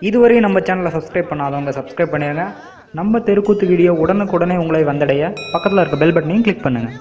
இதுவரையும் நம்ம சேனலை சப்ஸ்கிரைப் பண்ணாதவங்க சப்ஸ்கிரைப் பண்ணிடுங்க நம்ம தெருக்கூத்து வீடியோ உடனுக்குடனே உங்களை வந்தடைய பக்கத்தில் இருக்க பெல் பட்டனையும் கிளிக் பண்ணுங்கள்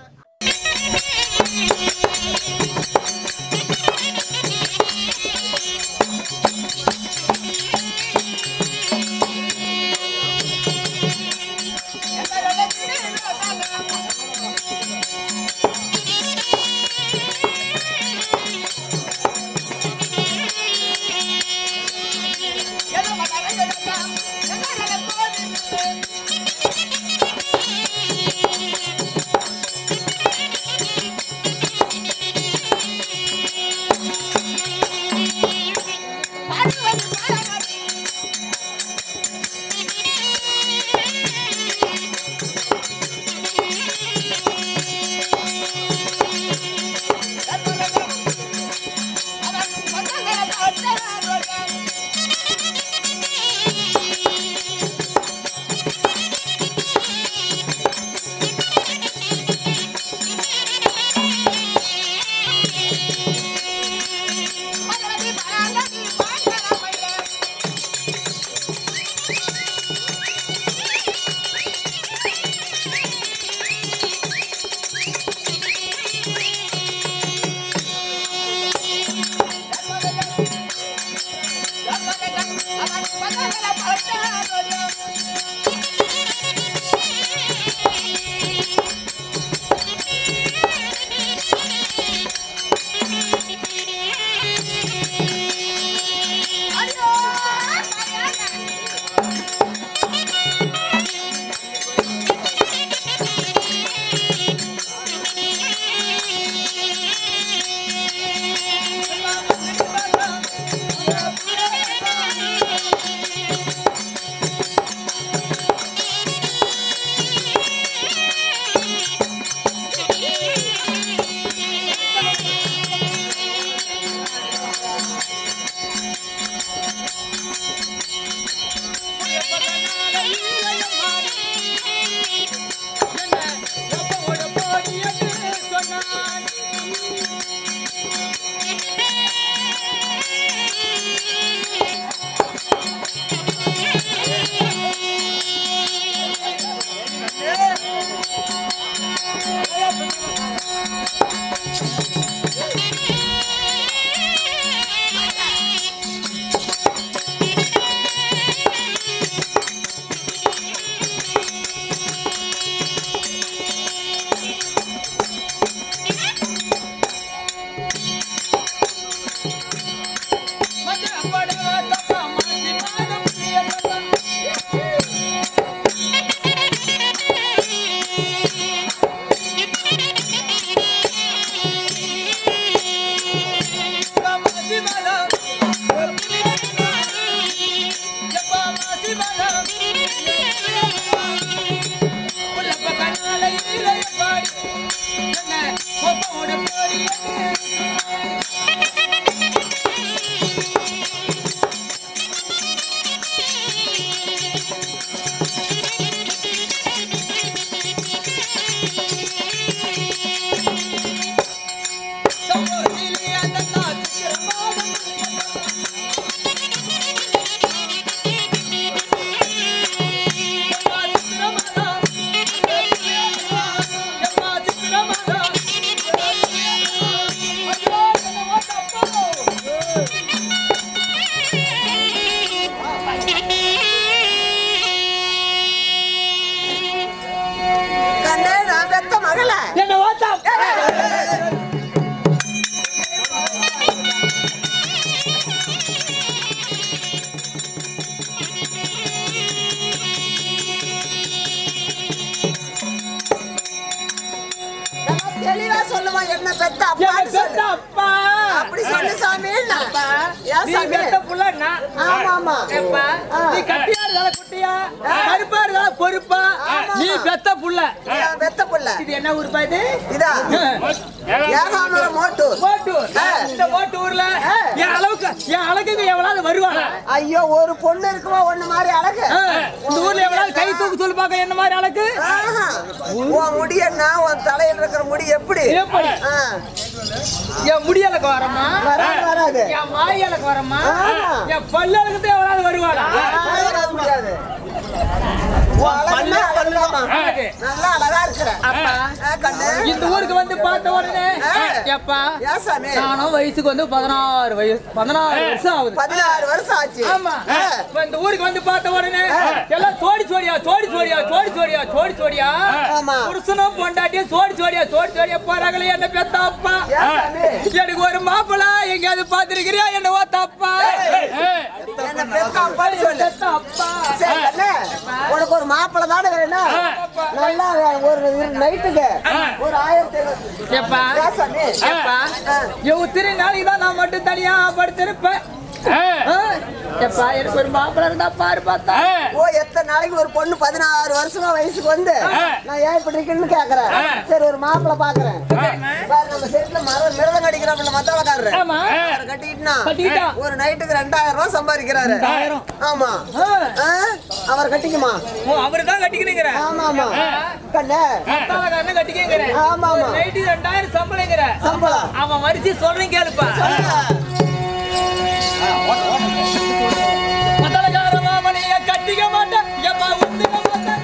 கண்ணே நான் பெத்த மகள என்ன ஓத்தா தெளிவா சொல்லுமா என்ன பெத்த என்ன அப்பான்னு பெத்த சொல்லு அப்பா அப்படி சொல்லு சாமி ஏன் நீ சாமி பெத்த புள்ளன்னா ஆமா ஆமா ஏப்பா, ஆ. நீ கட்டியா இருந்தாலும் குட்டியா கருப்பா இருந்தாலும் பொறுப்பா ஆமா. நீ பெத்த புள்ள நான் பெத்த புள்ள இது என்ன ஊருப்பா இது இதா ஏகாமல மோட்டு ஓட்டு ஆ. இந்த ஓட்டு ஊர்ல என் அளவுக்கு என் அழகுக்கு எவ்வளவு வருவாங்க ஐயோ ஒரு பொண்ணு இருக்குமா ஒண்ணு மாதிரி அழகு இந்த ஊர்ல எவ்வளவு கை தூக்கு சொல்லி பார்க்க என்ன மாதிரி அழகு ஆஹா. உன் முடி என்ன உன் தலையில இருக்கிற முடி எப்படி எப்படி? ஆ. என் முடியலுக்கு வரமா வராது வராது என் வாயலுக்கு வரமா ஆமா. என் பல்லலுக்கு எவ்வளவு வருவாடா வராது முடியாது உன் அழகுன்னா அழகுதாம்மா. அழகு. நல்லா அழகா இருக்கிற அப்பா ஆ, கண்ணு இந்த ஊருக்கு வந்து பார்த்த உடனே ஆ. எப்பா ஏன் சாமி நானும் வயசுக்கு வந்து பதினாறு வயசு பதினாறு வருஷம் ஆகுது பதினாறு வருஷம் ஆச்சு ஆமா ஆ. இப்ப இந்த ஊருக்கு வந்து பார்த்த உடனே எல்லாம் சோடி சோடியா சோடி சோடியா சோடி சோடியா சோடி சோடியா ஆமா. புருஷனும் பொண்டாட்டியும் சோடி சோடியா சோடி சோடியா போறாங்களே என்ன பெத்த அப்பா ஏன் சாமி எனக்கு ஒரு மாப்பிள எங்கேயாவது பாத்துருக்கிறியா என்ன ஓத்த அப்பா என்ன பெத்த அப்பான்னு சொல்லு பெத்த அப்பா சரி கண்ணு உனக்கு ஒரு மாப்பிள்ளை தானே வேணும் நல்லா ஒரு நைட்டுக்கு ஒரு ஆயிரத்தி ஐநூறு எப்பா ஏன் சாமி எப்பா இத்திரி நாளைக்கு தான் நான் மட்டும் தனியா படுத்திருப்பேன் ஆ? எப்பா எனக்கு ஒரு மாப்பிள இருந்தா பாரு பார்த்தா ஓ எத்தனை நாளைக்கு ஒரு பொண்ணு பதினாறு வருஷமா வயசுக்கு வந்து நான் ஏன் இப்படி இருக்கேன்னு கேக்குறேன் சரி ஒரு மாப்பிள்ளை பாக்குறேன் பாரு, நம்ம செட்ல மரம் மிருதம் கடிக்கிறாப்புல மத்தவளக்காரரு ஆமா அவரை கட்டிக்கிட்டா கட்டிக்கிட்டா. ஒரு நைட்டுக்கு ரெண்டாயிரம் ரூபாய் சம்பாதிக்கிறாரு ரெண்டாயிரம். ஆமா ஆ. ஆ? அவர் கட்டிக்குமா ஓ அவரு தான் கட்டிக்கிறீங்கிற ஆமா ஆமா கண்ணு மத்தாளக்காரனு கட்டிக்கிறேன் ஆமா ஆமா நைட்டு ரெண்டாயிரம் சம்பளங்கிற சம்பளம் அவன் வரிச்சு சொல்றேன் கேளுப்பா மத்தாளக்கார மாமனைய கட்டிக்க மாட்டேன் எப்பா ஒத்துக்க மாட்டேன்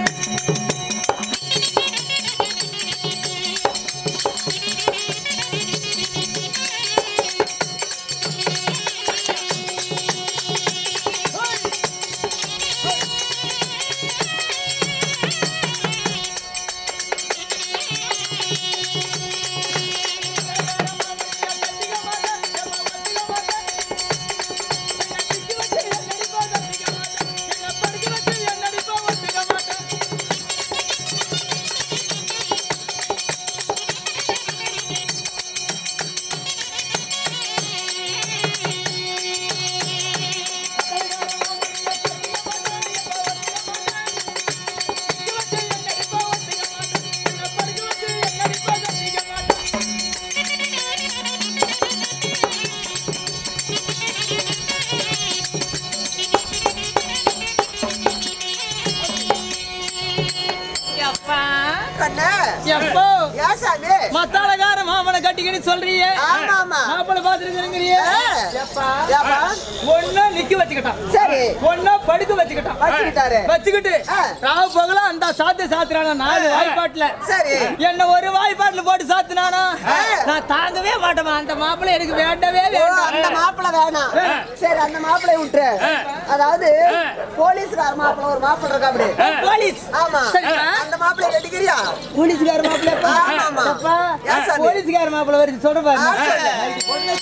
எப்பா கண்ணு எப்போ ஏன் சாமி மத்தாளக்கார மாமனை கட்டிக்கிட்டு சொல்றியே ஆமா ஆமா மாப்பிள பாத்துருக்கிறீங்க எப்பா ஏப்பா ஒன்னா நிக்க வச்சுக்கிட்டான் சரி ஒன்னா படுக்க வச்சுக்கிட்டான் வச்சுக்கிட்டாரு வச்சுக்கிட்டு ஆ. ராவு பகலா அந்த சாத்து சாத்துறானா நாலு வாய்ப்பாட்டுல சரி என்ன ஒரு வாய்ப்பாட்டுல போட்டு சாத்துனானா ஆ. நான் தாங்கவே மாட்டேமா அந்த மாப்பிள்ளை எனக்கு வேண்டவே ஓ, அந்த வேண்டாம் மாப்பிள்ளை வேணாம் சரி அந்த மாப்பிள்ளை விட்டுரு அதாவது போலீஸ்கார மாப்பிள்ளை ஒரு மாப்பிள்ளை இருக்கா அப்படி போலீஸ் ஆமா சரிப்பா. அந்த மாப்பிள்ளை கட்டிக்கிறியா போலீஸ்கார மாப்பிள்ளை ஆமா, ஆமா. ஏன் சாமி? போலீஸ்கார மாப்பிள்ளை வருது சொல்ற ஆ, பாருங்க சொல்லு.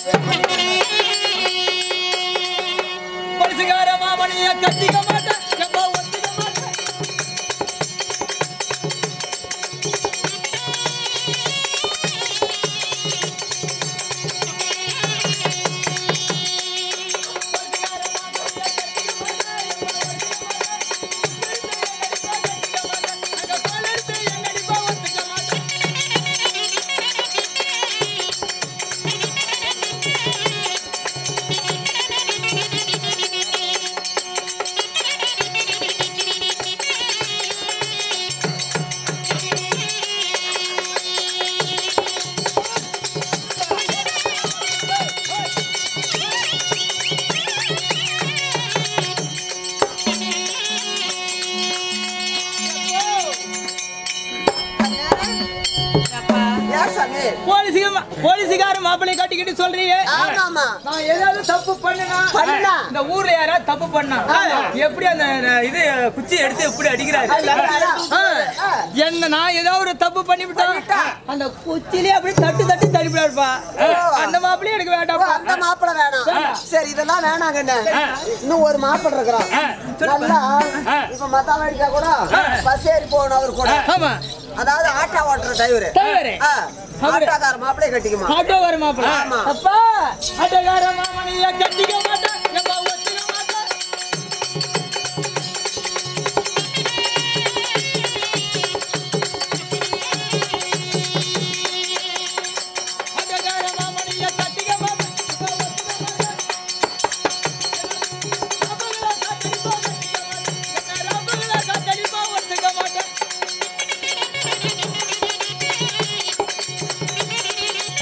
போலீஸ்கார மாமனிய கட்டிக்க மாட்டேன் எப்பா ஒத்துக்க மாட்டேன் ஏன் சாமி போலீஸுக்கு போலீஸுக்கார மாப்பிள்ளை கட்டிக்கிட்டு சொல்றீங்க ஆமா ஆமா நான் ஏதாவது தப்பு பண்ணனா பண்ணா. இந்த ஊர்ல யாராவது தப்பு பண்ணா எப்படி அந்த அஹ், இது குச்சி எடுத்து எப்படி அடிக்கிறாரு ஆ. என்ன நான் ஏதாவது ஒரு தப்பு பண்ணிவிட்டேன் அந்த குச்சிலே அப்படியே தட்டு தட்டி தடிப்பிடாருப்பா அந்த மாப்பிள்ளையும் எனக்கு ஓ, வேண்டாம் அந்த மாப்பிள்ளை வேணாம் சரி இதெல்லாம் வேணாங்கண்ணே இன்னும் ஒரு மாப்பிள்ளை இருக்கிறான் நல்லா இப்ப மத்தாம அடிச்சா கூட பஸ் ஏறி போகணும் அவர் கூட ஆமா அதாவது ஆட்டோ ஓட்டுற டிரைவரு டிரைவரு. அவரு. ஆட்டோக்கார மாப்பிள்ளை கட்டிக்குமா ஆட்டோக்கார மாப்பிள்ளை ஆமா. அப்பா ஆட்டோக்கார மாமனைய கட்டிக்க மாட்டேன் எப்பா ஒத்துக்க மாட்டேன் ஆட்டோக்கார மாமனைய கட்டிக்க மாட்டேன் எப்பா ஒத்துக்க மாட்டேன் ரப்புகளை காத்தடிப்பா ஒத்துக்க மாட்டேன்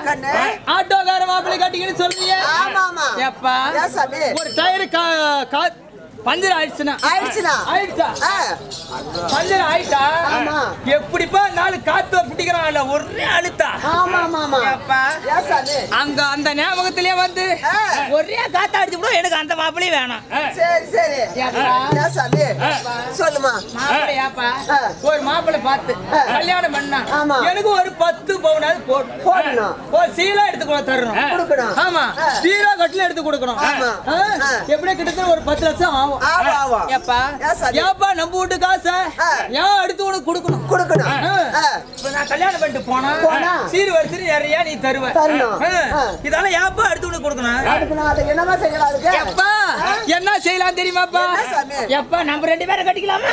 கண்ணு ஆட்டோக்கார மாப்பிள்ளை கட்டிக்கின்னு சொல்றீங்க ஆமா ஆமா எப்பா ஏன் சாமி ஒரு டயரு கா கா பஞ்சர் ஆயிடுச்சுன்னா ஆயிடுச்சுனா ஆயிடுச்சா ஆ, பஞ்சர் ஆயிட்டா ஆமா. எப்படிப்பா நாலு காத்து பிடிக்கிறான்ல ஒரே அழுத்தா ஆமா ஆமா ஆமா எப்பா ஏன் சாமி அங்க அந்த ஞாபகத்திலே வந்து ஆ. ஒரே காத்து அடிச்சு கூட எனக்கு அந்த மாப்பிளையும் வேணாம் சரி சரி ஏப்பா? ஏன் சாமி சொல்லுமா மாப்பிள்ளையாப்பா ஆ. ஒரு மாப்பிள்ளை பார்த்து ஆ. கல்யாணம் பண்ணா ஆமா. எனக்கு ஒரு பத்து பவுனாவது போடணும் போடணும். ஒரு சீலா எடுத்து கூட தரணும் கொடுக்கணும். ஆமா ஆ. சீலா கட்டில எடுத்து கொடுக்கணும் ஆமா. ஆ. ஆ. எப்படியும் கிட்டத்தட்ட ஒரு பத்து லட்சம் ஆகும் ஆமா ஆமா ஏப்பா ஏன் சாமி? ஏப்பா நம்ம வீட்டு காசை ஆ. ஏன் எடுத்து உனக்கு கொடுக்கணும் கொடுக்கணும் ஆ. ஆ, இப்ப நான் கல்யாணம் பண்ணிட்டு போனா போனா. சீர் வரிசை நிறைய நீ தருவ தரணும். ஆ. ஆ. இதெல்லாம் ஏப்பா எடுத்து உனக்கு கொடுக்கணும் அதுக்கு நான் அதுக்கு என்னமா செய்யலாம் அதுக்கு எப்பா என்ன செய்யலாம் தெரியுமாப்பா என்ன சாமி? எப்பா நம்ம ரெண்டு பேரும் கட்டிக்கலாமா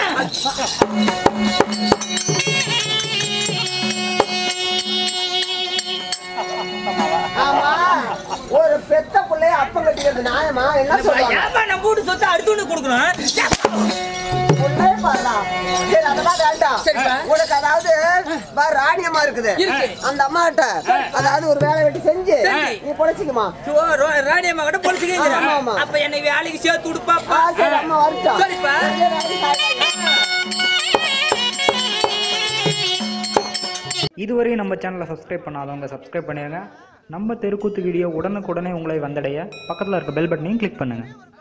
ஆமா ஒரு பெத்த பிள்ளைய அப்பம் கட்டிக்கிறது நியாயமா என்ன சொல்றாங்க ஏப்பா நம்ம வீட்டு சொத்தை அடுத்து உனக்கு கொடுக்கணும் பிள்ளைய பாருடா சரி அதெல்லாம் வேண்டாம் சரிப்பா. உனக்கு அதாவது பாரு ராணியம்மா இருக்குது இருக்கு. அந்த அம்மாட்ட அதாவது ஒரு வேலை வெட்டி செஞ்சு செஞ்சு. நீ பொழைச்சிக்குமா ராணி அம்மா கூட பொழிச்சுக்கீங்க ஆமா, ஆமா. அப்ப என்னை வேலைக்கு சேர்த்து ஆ, விடுப்பாப்பா சரி அம்மா வரட்டும் சரிப்பா. இதே வேலைக்கு சாயங்காலம். இதுவரை நம்ம சேனலை சப்ஸ்கிரைப் பண்ணாதவங்க சப்ஸ்கிரைப் பண்ணிடுங்க நம்ம தெருக்கூத்து வீடியோ உடனுக்குடனே உங்களை வந்தடைய பக்கத்தில் இருக்க பெல் பட்டனையும் கிளிக் பண்ணுங்கள்